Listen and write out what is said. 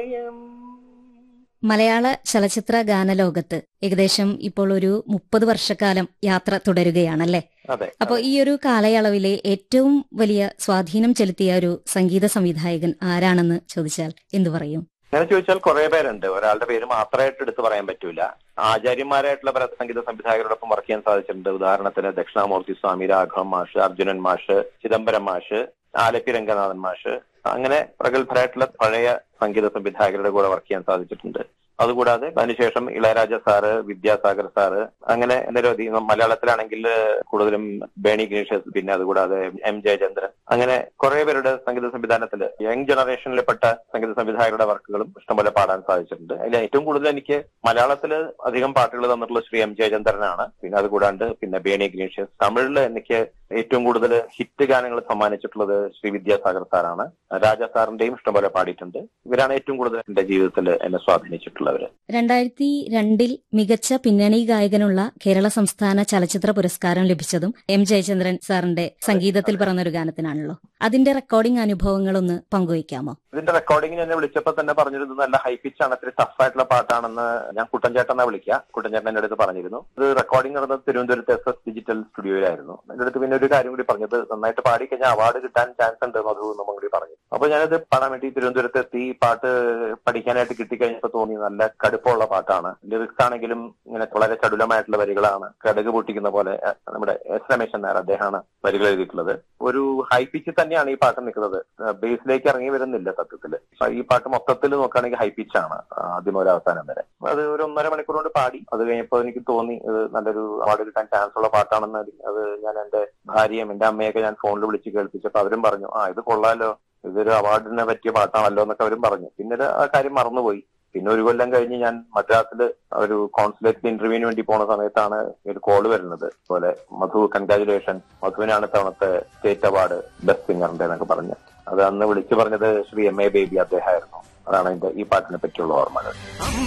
ഹൃദയം മലയാള ചലച്ചിത്ര ഗാനലോകത്ത് ഏകദേശം ഇപ്പോൾ ഒരു മുപ്പത് വർഷക്കാലം യാത്ര തുടരുകയാണല്ലേ അതെ അപ്പോൾ ഈ ഒരു കാലയളവിലെ ഏറ്റവും വലിയ സ്വാധീനം ചെലുത്തിയ ഒരു സംഗീത സംവിധായകൻ ആരാണെന്ന് ചോദിച്ചാൽ എന്തു പറയും അങ്ങനെ ചോദിച്ചാൽ കുറെ പേരുണ്ട് ഒരാളുടെ പേര് മാത്രമായിട്ട് എടുത്ത് പറയാൻ പറ്റൂല ആചാര്യന്മാരായിട്ടുള്ള പല സംഗീത സംവിധായകരോടൊപ്പം വർക്ക് ചെയ്യാൻ സാധിച്ചിട്ടുണ്ട് ഉദാഹരണത്തിന് ദക്ഷിണാമൂർത്തി സ്വാമി രാഘവൻ മാഷ് അർജുനൻ മാഷ് ചിദംബരം മാഷ് ആലപ്പി രംഗനാഥൻ മാഷ് അങ്ങനെ പ്രഗത്ഭരായിട്ടുള്ള പഴയ സംഗീത സംവിധായകരുടെ കൂടെ വർക്ക് ചെയ്യാൻ സാധിച്ചിട്ടുണ്ട് അതുകൂടാതെ അതിനുശേഷം ഇളയരാജ സാറ് വിദ്യാസാഗർ സാറ് അങ്ങനെ നിരവധി മലയാളത്തിലാണെങ്കിൽ കൂടുതലും ബേണി ഗണേഷസ് പിന്നെ അതുകൂടാതെ എം ജയചന്ദ്രൻ അങ്ങനെ കുറെ പേരുടെ സംഗീത സംവിധാനത്തിൽ യങ് ജനറേഷനിൽപ്പെട്ട സംഗീത സംവിധായകരുടെ വർക്കുകളും ഇഷ്ടംപോലെ പാടാൻ സാധിച്ചിട്ടുണ്ട് അതിൽ ഏറ്റവും കൂടുതൽ എനിക്ക് മലയാളത്തിൽ അധികം പാട്ടുകൾ തന്നിട്ടുള്ള ശ്രീ എം ജയചന്ദ്രനാണ് പിന്നെ അതുകൂടാണ്ട് പിന്നെ ബേണി ഗണേഷ്യസ് തമിഴിൽ എനിക്ക് ഏറ്റവും കൂടുതൽ ഹിറ്റ് ഗാനങ്ങൾ സമ്മാനിച്ചിട്ടുള്ളത് ശ്രീ വിദ്യാസാഗർ സാറാണ് രാജ സാറിന്റെയും ഇഷ്ടംപോലെ പാടിയിട്ടുണ്ട് ഇവരാണ് ഏറ്റവും കൂടുതൽ എന്റെ ജീവിതത്തിൽ എന്നെ സ്വാധീനിച്ചിട്ടുള്ളവര് രണ്ടായിരത്തി രണ്ടിൽ മികച്ച പിന്നണി ഗായകനുള്ള കേരള സംസ്ഥാന ചലച്ചിത്ര പുരസ്കാരം ലഭിച്ചതും എം ജയചന്ദ്രൻ സാറിന്റെ സംഗീതത്തിൽ പിറന്നൊരു ഗാനത്തിനാണല്ലോ അതിന്റെ റെക്കോർഡിംഗ് അനുഭവങ്ങളൊന്ന് പങ്കുവയ്ക്കാമോ ഇതിന്റെ റെക്കോർഡിങ്ങിന് എന്നെ വിളിച്ചപ്പോ തന്നെ പറഞ്ഞിരുന്നു നല്ല ഹൈ പിച്ച് ആണ് ഇത്തിരി ടഫ് ആയിട്ടുള്ള പാട്ടാണെന്ന് ഞാൻ കുട്ടൻചേട്ടനെ വിളിക്കുക കുട്ടൻചേട്ടൻ എന്റെ അടുത്ത് പറഞ്ഞിരുന്നു ഇത് റെക്കോർഡിംഗ് നടന്നത് തിരുവനന്തപുരത്ത് എസ് എസ് ഡിജിറ്റൽ സ്റ്റുഡിയോയിലായിരുന്നു എന്റെ അടുത്ത് പിന്നെ ഒരു കാര്യം കൂടി പറഞ്ഞത് നന്നായിട്ട് പാടി കഴിഞ്ഞാൽ അവാർഡ് കിട്ടാൻ ചാൻസ് ഉണ്ട് മധു എന്നും കൂടി പറഞ്ഞു അപ്പൊ ഞാനത് പാടാൻ വേണ്ടി തിരുവനന്തപുരത്ത് എത്തി ഈ പാട്ട് പഠിക്കാനായിട്ട് കിട്ടിക്കഴിഞ്ഞപ്പോ തോന്നി നല്ല കടുപ്പമുള്ള പാട്ടാണ് ലിറിക്സ് ആണെങ്കിലും ഇങ്ങനെ വളരെ ചടുലമായിട്ടുള്ള വരികളാണ് കടുക് പൊട്ടിക്കുന്ന പോലെ അഹ് നമ്മുടെ എസ് രമേശൻ നായർ അദ്ദേഹമാണ് വരികൾ എഴുതിയിട്ടുള്ളത് ഒരു ഹൈ പിച്ചിൽ തന്നെയാണ് ഈ പാട്ട് നിൽക്കുന്നത് ബേസിലേക്ക് ഇറങ്ങി വരുന്നില്ല സത്യത്തില് പക്ഷേ ഈ പാട്ട് മൊത്തത്തിൽ നോക്കുകയാണെങ്കിൽ ഹൈ പിച്ചാണ് ആദ്യം ഒരു അവസാനം വരെ അത് ഒരു ഒന്നര മണിക്കൂർ കൊണ്ട് പാടി അത് കഴിഞ്ഞപ്പോൾ എനിക്ക് തോന്നി ഇത് നല്ലൊരു അവാർഡ് കിട്ടാൻ ചാൻസ് ഉള്ള പാട്ടാണെന്ന് അത് ഞാൻ എന്റെ ഭാര്യയും എന്റെ അമ്മയൊക്കെ ഞാൻ ഫോണിൽ വിളിച്ച് കേൾപ്പിച്ചപ്പോൾ അവരും പറഞ്ഞു ആ ഇത് കൊള്ളാലോ ഇതൊരു അവാർഡിനെ പറ്റിയ പാട്ടാണല്ലോ എന്നൊക്കെ അവരും പറഞ്ഞു പിന്നീട് ആ കാര്യം മറന്നുപോയി പിന്നെ ഒരു കൊല്ലം കഴിഞ്ഞ് ഞാൻ മദ്രാസിൽ ഒരു കോൺസുലേറ്റ് ഇന്റർവ്യൂവിന് വേണ്ടി പോണ സമയത്താണ് ഒരു കോള് വരുന്നത് പോലെ മധു കൺഗ്രാചുലേഷൻ മധുവിനാണ് തവണത്തെ സ്റ്റേറ്റ് അവാർഡ് ബെസ്റ്റ് സിംഗറിന്റെ എന്നൊക്കെ പറഞ്ഞ് അത് അന്ന് വിളിച്ചു പറഞ്ഞത് ശ്രീ എം എ ബേബി അദ്ദേഹമായിരുന്നു അതാണ് എന്റെ ഈ പാട്ടിനെ പറ്റിയുള്ള ഓർമ്മകൾ